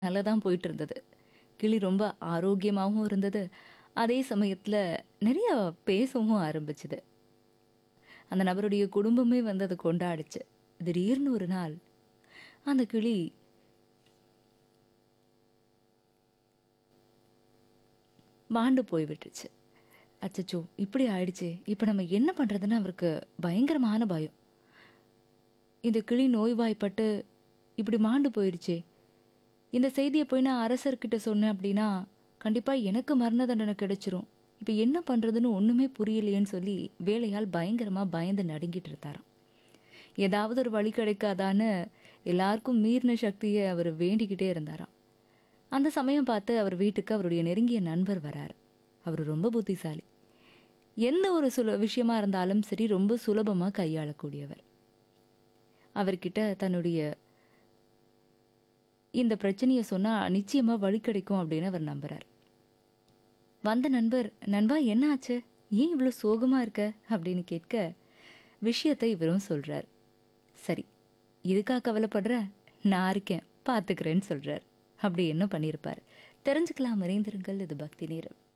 நல்லா தான் போயிட்டு இருந்தது. கிளி ரொம்ப ஆரோக்கியமாவும் இருந்தது. அதே சமயத்துல நெறைய பேசவும் ஆரம்பிச்சது. அந்த நபருடைய குடும்பமே வந்து அத கொண்டாடுச்சு. திடீர்னு ஒரு நாள், அந்த கிளி மாண்டு போய் விட்டுருச்சு. அச்சச்சோ! இப்படி ஆயிடுச்சே! இப்ப நம்ம என்ன பண்றதுன்னு அவருக்கு பயங்கரமான பயம். இந்த கிளி நோய்வாய்ப்பட்டு இப்படி மாண்டு போயிடுச்சே! இந்த செய்திய போய் நான் அரசர்கிட்ட சொன்னேன் அப்படின்னா, கண்டிப்பா எனக்கு மரண தண்டனை கிடைச்சிரும். இப்ப என்ன பண்றதுன்னு ஒண்ணுமே புரியலையேன்னு சொல்லி வேலையாள் பயங்கரமா பயந்து நடுங்கிட்டு இருந்தாராம். ஏதாவது ஒரு வழி கிடைக்காதான்னு எல்லாருக்கும் மீறின சக்திய அவரு வேண்டிக்கிட்டே இருந்தாராம். அந்த சமயம் பார்த்து அவர் வீட்டுக்கு அவருடைய நெருங்கிய நண்பர் வராரு. அவரு ரொம்ப புத்திசாலி. எந்த ஒரு சுல விஷயமா இருந்தாலும் சரி ரொம்ப சுலபமா கையாளக்கூடியவர். அவர்கிட்ட தன்னுடைய இந்த பிரச்சனைய சொன்னா நிச்சயமா வழி கிடைக்கும் அப்படின்னு அவர் நம்புறார். வந்த நண்பர், "நண்பா என்ன ஆச்சு? ஏன் இவ்ளோ சோகமா இருக்க?" அப்படின்னு கேட்க, விஷயத்த இவரும் சொல்றார். "சரி, இதுக்கா கவலைப்படுற? நான் இருக்கேன், பார்த்துக்கிறேன்னு" சொல்றார். அப்படி என்ன பண்ணியிருப்பார்? தெரிஞ்சுக்கலாம் இணைந்திருங்கள். இது பக்தி நேரம்.